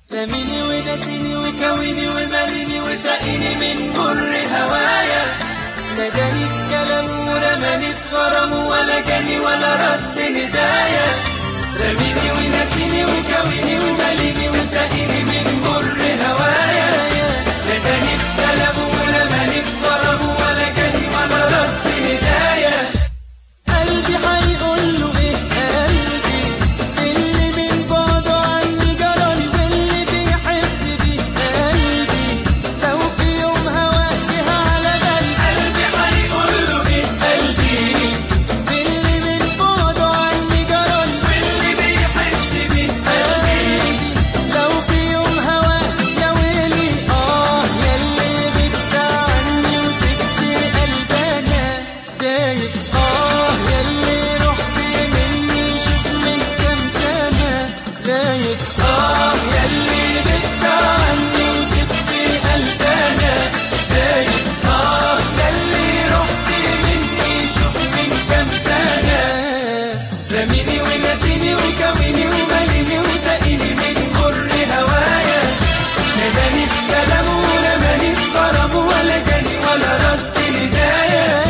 رميني ونسيني وكويني وماليني وسقيني من مر هوايا نداني بكلام ورماني بغرام ولا جاني ولا رد هدايا رميني ونسيني وكويني وماليني وسقيني من مر هوايا نداني بكلام ورماني بغرام ولا جاني ولا رد هدايا قلبي هيقول له ايه قلبي اللي من بعده عني جرالي واللي بيحس بيه قلبي لو في يوم هواجه على بالي قلبي هيقول له ايه قلبي اللي من بعده عني جرالي واللي بيحس بيه قلبي لو في يوم هواك يا ويلي اه ياللي غبت عني وسبت قلبنا دايب اه ياللي رحت مني شوف من كام سنة دايب اه ياللي غبت عني وسبت قلبنا دايب اه ياللي رحت مني شوف من كام سنة رميني ونسيني وكويني وماليني وسقيني من مر هوايا نداني بكلامه ورماني بغرامه ولا جاني ولا رد ندايا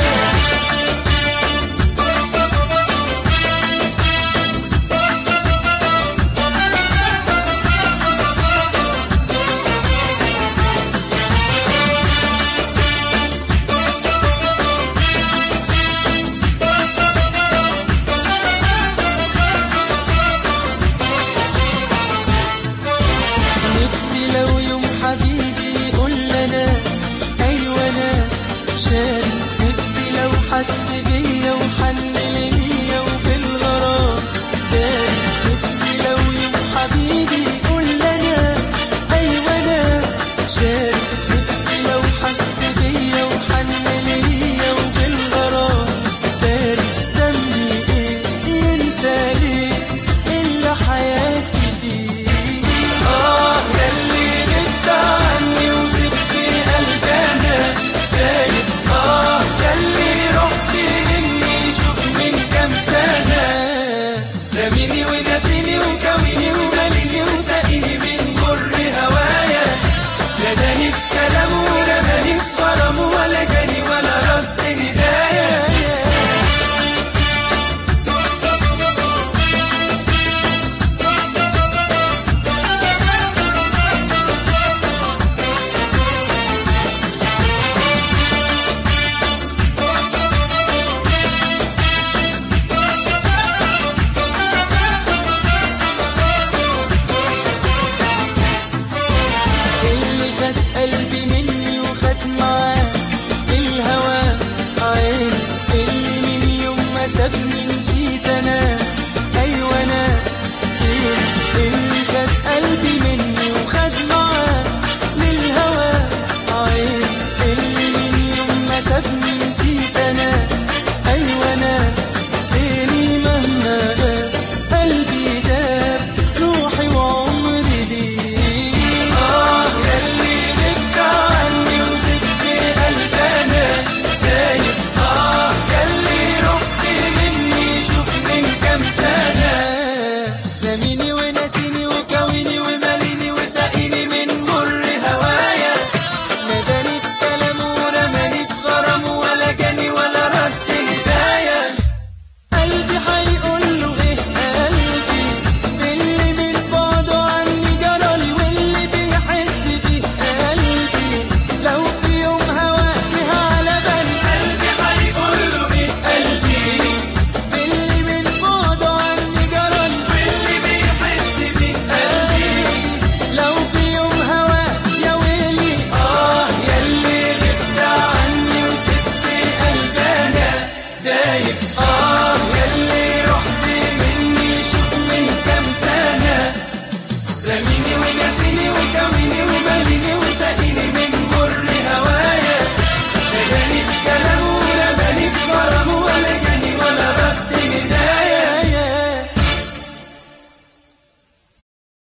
نفسي لو يوم حبيبي يقول لنا ايوه انا شاري نفسي لو حس بيا وحن ليا وبالغرام داري نفسي لو يوم حبيبي يقول لنا ايوه انا شاري نفسي لو حس بيا وحن ليا وبالغرام داري ذنبي ايه ينسى ليه الا حياتي فيه آه ياللي غبت عني وسبت قلبنا دايب آه ياللي رحت مني شوف من كام سنة رميني ونسيني وكويني وماليني وسقيني من مر هوايا نداني بكلامه ورماني بغرامه ولا جاني ولا رد هدايا اللي خد قلبي مني وخد معاه الهوى عيني اللي من يوم ما سابني نسيت انا